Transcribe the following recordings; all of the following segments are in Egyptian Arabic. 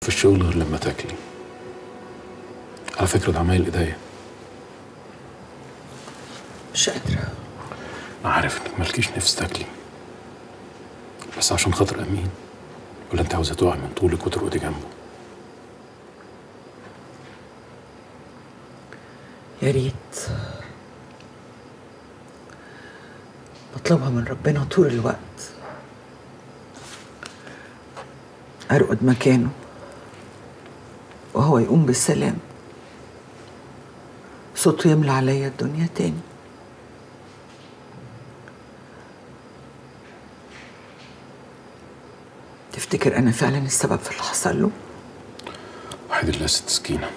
في الشغل غير لما تاكلي على فكرة ده عمايل ايديا مش قادرة انا عارف انك مالكيش نفس تاكلي بس عشان خاطر امين ولا انت عاوزة تقعي من طولك وترقدي جنبه يا ريت بطلبها من ربنا طول الوقت أرقد مكانه وهو يقوم بالسلام صوته يملى عليا الدنيا تاني تفتكر أنا فعلا السبب في اللي حصل له؟ وحيد الله ست سكينة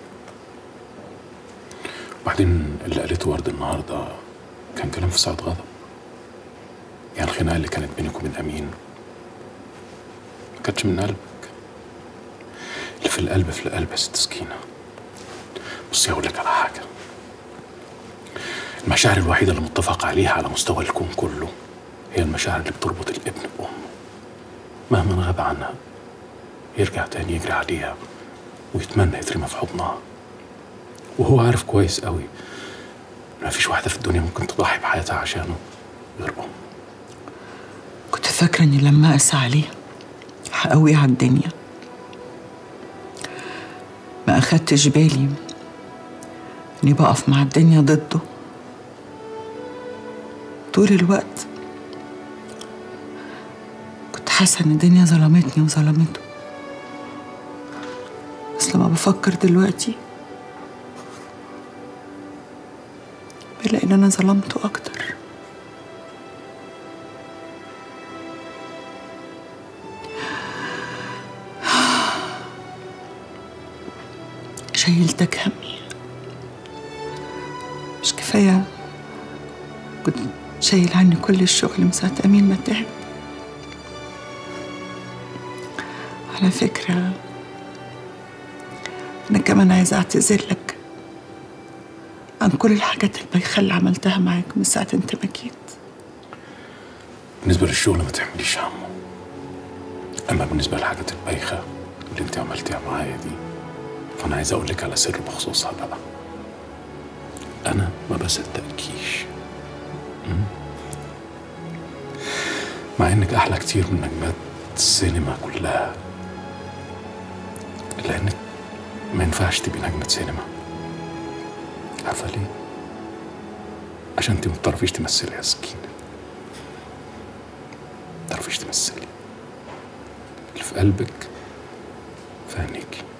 وبعدين اللي قالته ورد النهاردة كان كلام في ساعة غضب يعني الخناقة اللي كانت بينك وبين أمين ما كانتش من قلبك اللي في القلب في القلب يا ست سكينة بصي هقول لك على حاجة المشاعر الوحيدة اللي متفق عليها على مستوى الكون كله هي المشاعر اللي بتربط الابن بأمه مهما غاب عنها يرجع تاني يجري عليها ويتمنى يترمى في حضنها وهو عارف كويس قوي ان مفيش واحدة في الدنيا ممكن تضحي بحياتها عشانه غير أمه كنت فاكرة إني لما أقسى عليه هقوي على الدنيا ما أخدتش بالي إني بقف مع الدنيا ضده طول الوقت كنت حاسة إن الدنيا ظلمتني وظلمته بس لما بفكر دلوقتي بلاقي إن أنا ظلمته أكتر شيلتك همي مش كفاية كنت شايل عني كل الشغل من ساعة أمين ما تعب على فكرة أنا كمان عايزة أعتذر لك عن كل الحاجات البايخة اللي عملتها معاك من ساعة أنت ما جيت بالنسبة للشغل ما تحمليش همه أما بالنسبة للحاجات البايخة اللي أنت عملتيها معايا دي فأنا عايز أقول لك على سر بخصوصها بقى أنا ما بصدقكيش أمم. مع إنك أحلى كتير من نجمات السينما كلها إلا إنك ما ينفعش تبقي نجمة سينما عارفة ليه؟ عشان أنت ما بتعرفيش تمثلي يا سكينة ما بتعرفيش تمثلي اللي في قلبك في عينيكي